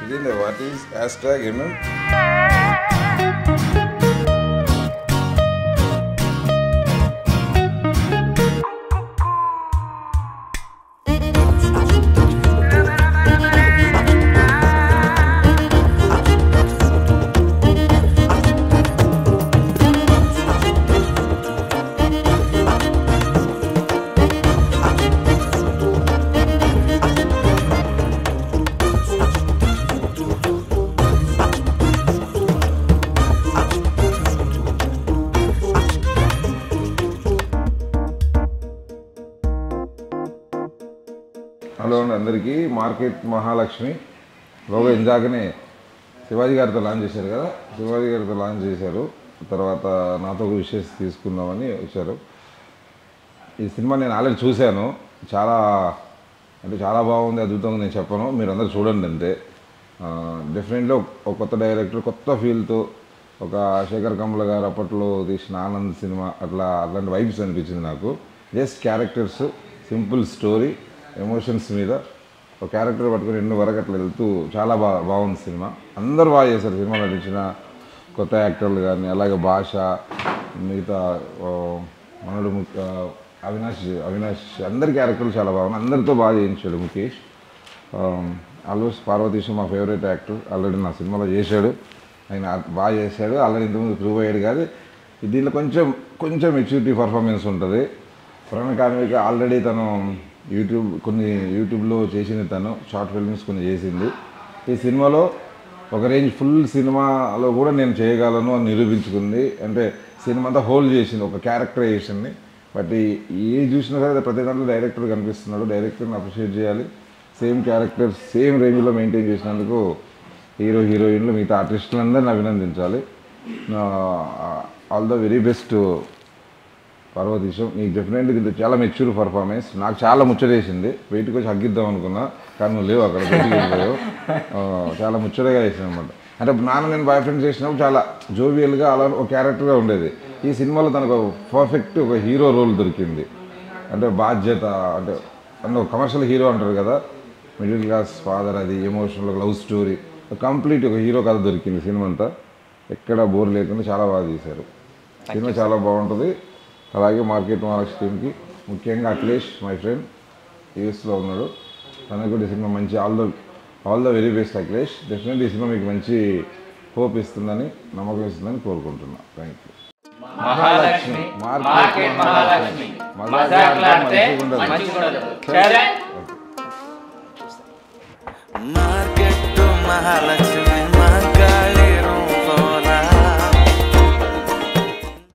ఇదేంటి what is hashtag ఎంఎం hello అండి అందరికీ మార్కెట్ మహాలక్ష్మి లోగో ఇందాకనే శివాజీ గారితో లాంచ్ చేశారు కదా శివాజీ గారితో లాంచ్ చేశారు తర్వాత నాతో ఒక విషయం తీసుకుందామని వచ్చారు ఈ సినిమా నేను ఆల్రెడీ చూశాను చాలా అంటే చాలా బాగుంది అద్భుతంగా నేను చెప్పను మీరు అందరూ చూడండి అంతే డెఫినెట్లీ ఒక కొత్త డైరెక్టర్ కొత్త ఫీల్తో ఒక శేఖర్ కమల గారు అప్పట్లో తీసిన ఆనంద్ సినిమా అట్లా అట్లాంటి వైబ్స్ అనిపించింది నాకు just characters simple story emotions మీద ఒక క్యారెక్టర్ పట్టుకుని ఎన్నో వరకు అట్లా వెళ్తూ చాలా బాగా బాగుంది సినిమా అందరూ బాగా చేశారు సినిమా నటించిన కొత్త యాక్టర్లు కానీ అలాగే భాష మిగతా ఓ, మనడు ము- ఆ, అవినాష్ అవినాష్ అందరి క్యారెక్టర్లు చాలా బాగున్నాయి అందరితో బాగా చేయించాడు ముఖేష్ ఆల్మోస్ట్ పార్వతీశం మా ఫేవరెట్ యాక్టర్ ఆల్రెడీ నా సినిమాలో చేశాడు ఆయన బాగా చేశాడు ఆల్రెడీ ఇంతకుముందు ప్రూవ్ అయ్యాడు కాదు దీంట్లో కొంచెం కొంచెం మెచ్యూరిటీ పర్ఫార్మెన్స్ ఉంటుంది పురాణ కార్మిక ఆల్రెడీ తను యూట్యూబ్ కొన్ని యూట్యూబ్లో చేసింది తను షార్ట్ ఫిల్మ్స్ కొన్ని చేసింది ఈ సినిమాలో ఒక రేంజ్ ఫుల్ సినిమాలో కూడా నేను చేయగలను అని నిరూపించుకుంది అంటే సినిమా అంతా హోల్డ్ చేసింది ఒక క్యారెక్టరైజేషన్ని బట్ ఈ- ఏ చూసినా సరే ప్రతి దాంట్లో డైరెక్టర్ కనిపిస్తున్నాడు డైరెక్టర్ని అప్రిషియేట్ చేయాలి సేమ్ క్యారెక్టర్ సేమ్ రేంజ్లో మెయింటైన్ చేసినందుకు హీరో హీరోయిన్లు మిగతా ఆర్టిస్టులందరిని అభినందించాలి all the very best Parvateesam నీకు డెఫినెట్లీ దీంట్లో చాలా మెచ్యూర్ పర్ఫార్మెన్స్ నాకు చాలా ముచ్చటేసింది బయటకు వచ్చి హగ్గిద్దాం అనుకున్నా కానీ నువ్వు లేవు అక్కడ బయటికి వెళ్ళిపోయావు ఆ, చాలా ముచ్చటగా చేసిన అనమాట అంటే నాన్న నేను బాయ్ ఫ్రెండ్స్ చేసినప్పుడు చాలా జోవియల్గా అలా ఒక క్యారెక్టర్గా ఉండేది ఈ సినిమాలో తనకు పర్ఫెక్ట్ ఒక హీరో రోల్ దొరికింది అంటే బాధ్యత అంటే అంటే ఒక కమర్షియల్ హీరో అంటారు కదా మిడిల్ క్లాస్ ఫాదర్ అది ఎమోషనల్ లవ్ స్టోరీ కంప్లీట్ ఒక హీరో కథ దొరికింది సినిమా అంతా ఎక్కడ బోర్ లేకుండా చాలా బాగా తీశారు సినిమా చాలా బాగుంటుంది అలాగే మార్కెట్ మహాలక్ష్మి టీమ్కి ముఖ్యంగా అఖిలేష్ మై ఫ్రెండ్ యూఎస్లో ఉన్నాడు తనకు కూడా ఈ సినిమా మంచి all the all the very best Akhilesh definitely ఈ సినిమా మీకు మంచి హోప్ ఇస్తుందని నమ్మకం ఇస్తుందని కోరుకుంటున్నా thank you Mahalakshmi market market Mahalakshmi మజాక్లాడితే మంచిగుండదు చరణ్ మార్కెట్ మహాలక్ష్మి